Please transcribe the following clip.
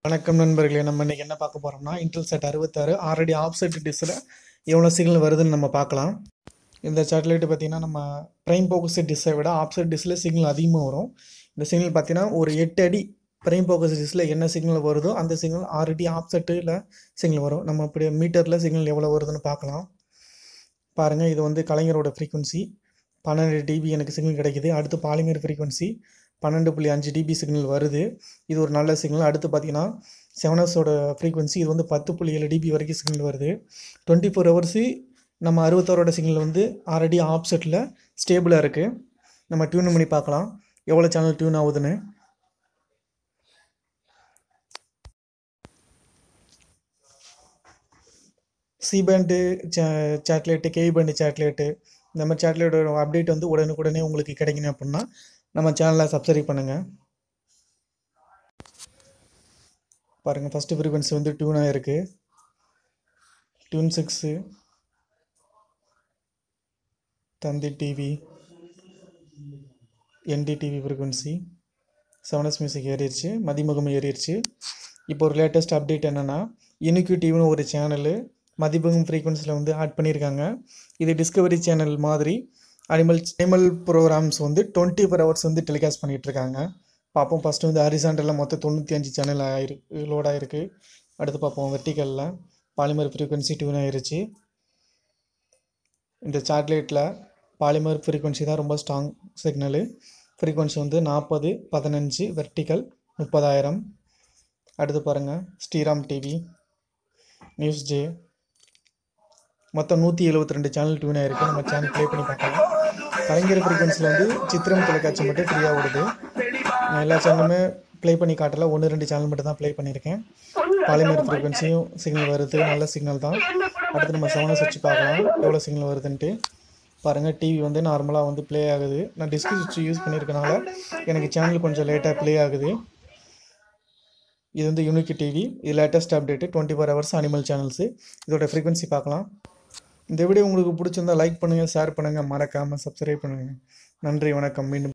வணக்கம் நண்பர்களே நம்ம இன்னைக்கு என்ன பார்க்க போறோம்னா இன்டெல் செட் அறுபத்தாறு ஆல்ரெடி ஆப்செட் டிஸ்ஸில் எவ்வளோ சிக்னல் வருதுன்னு நம்ம பார்க்கலாம் இந்த சேட்டலைட் பார்த்தீங்கன்னா நம்ம ப்ரைம் ஃபோக்கஸ் டிஸ்ஸை விட ஆப்செட் டிஸ்ஸில் சிக்னல் அதிகமாக வரும் இந்த சிக்னல் பார்த்தீங்கன்னா ஒரு எட்டு அடி ப்ரைம் ஃபோக்கஸ் டிஸ்ஸில் என்ன சிக்னல் வருதோ அந்த சிக்னல் ஆல்ரெடி ஆப்செட்டில் சிக்னல் வரும் நம்ம இப்படி மீட்டரில் சிக்னல் எவ்வளோ வருதுன்னு பார்க்கலாம் பாருங்கள் இது வந்து கலைஞரோட ஃப்ரீக்குவன்சி பன்னெண்டு டிபி எனக்கு சிக்னல் கிடைக்குது அடுத்து பாலிமர் ஃப்ரீக்குவன்சி பன்னெண்டு புள்ளி அஞ்சு டிபி சிக்னல் வருது இது ஒரு நல்ல சிக்னல் அடுத்து பார்த்தீங்கன்னா செவனஸோட ஃப்ரீக்வன்சி இது வந்து பத்து புள்ளி ஏழு டிபி வரைக்கும் சிக்னல் வருது டுவெண்ட்டி ஃபோர் ஹவர்ஸு நம்ம அறுபத்தாறோட சிக்னல் வந்து ஆல்ரெடி ஆப்செட்டில் ஸ்டேபிளாக இருக்குது நம்ம டியூன் பண்ணி பார்க்கலாம் எவ்வளோ சேனல் டியூன் ஆகுதுன்னு சி பேண்டு சே சேட்லேட்டு கே பேண்டு சேட்லேட்டு இந்த மாதிரி சேட்லேட்டோட அப்டேட் வந்து உடனுக்குடனே உங்களுக்கு கிடைக்கணும் அப்படின்னா நம்ம சேனலை சப்ஸ்கிரைப் பண்ணுங்கள் பாருங்கள் ஃபஸ்ட்டு ஃப்ரீக்வன்சி வந்து டியூனாக இருக்குது tune six Thanthi TV NDTV frequency செவனஸ் மியூசிக் ஏறிடுச்சு மதிமுகம் ஏறிடுச்சு இப்போ ஒரு லேட்டஸ்ட் அப்டேட் என்னென்னா யூனிக்யூ டிவின்னு ஒரு சேனலு மதிமுகம் ஃப்ரீக்வன்சியில் வந்து ஆட் பண்ணியிருக்காங்க இது டிஸ்கவரி சேனல் மாதிரி அனிமல் அனிமல் ப்ரோக்ராம்ஸ் வந்து டுவெண்ட்டி ஃபோர் ஹவர்ஸ் வந்து டெலிகாஸ்ட் பண்ணிகிட்ருக்காங்க பார்ப்போம் ஃபஸ்ட்டு வந்து ஹரிசாண்டலில் மொத்தம் தொண்ணூற்றி அஞ்சு சேனல் ஆயிருக்கு லோட் ஆகிருக்கு அடுத்து பார்ப்போம் வெர்டிக்கலில் பாலிமர் ஃப்ரீக்வன்சி டியூன் ஆயிருச்சு இந்த சேட்டலைட்டில் பாலிமர் ஃப்ரீக்வன்சி தான் ரொம்ப ஸ்ட்ராங் சிக்னலு ஃப்ரீக்வன்சி வந்து நாற்பது பதினஞ்சு வெர்டிக்கல் முப்பதாயிரம் அடுத்து பாருங்கள் ஸ்ரீராம் டிவி நியூஸ் ஜே மொத்தம் நூற்றி எழுபத்தி ரெண்டு சேனல் டியூன் ஆயிருக்கு நம்ம சேனல் ப்ளே பண்ணி பார்க்கலாம் கலைஞர் ஃப்ரீக்வன்சியில் வந்து சித்திரம் தொலைக்காட்சி மட்டும் ஃப்ரீயாக ஓடுது நான் எல்லா சேனலுமே ப்ளே பண்ணி காட்டல ஒன்று ரெண்டு சேனல் மட்டும் தான் ப்ளே பண்ணியிருக்கேன் பாலிமர் ஃப்ரீக்வன்சியும் சிக்னல் வருது நல்ல சிக்னல் தான் அடுத்து நம்ம செவனஸ் வச்சு பார்க்கலாம் எவ்வளோ சிக்னல் வருதுன்ட்டு பாருங்கள் டிவி வந்து நார்மலாக வந்து ப்ளே ஆகுது நான் டிஸ்க் சுவிட்ச் யூஸ் பண்ணியிருக்கனால எனக்கு சேனல் கொஞ்சம் லேட்டாக ப்ளே ஆகுது இது வந்து யூனிக் டிவி இது latest update twenty four hours animal channels இதோட ஃப்ரீக்வன்சி பார்க்கலாம் இந்த வீடியோ உங்களுக்கு பிடிச்சிருந்தா லைக் பண்ணுங்கள் ஷேர் பண்ணுங்கள் மறக்காமல் சப்ஸ்கிரைப் பண்ணுங்கள் நன்றி வணக்கம் மீண்டும்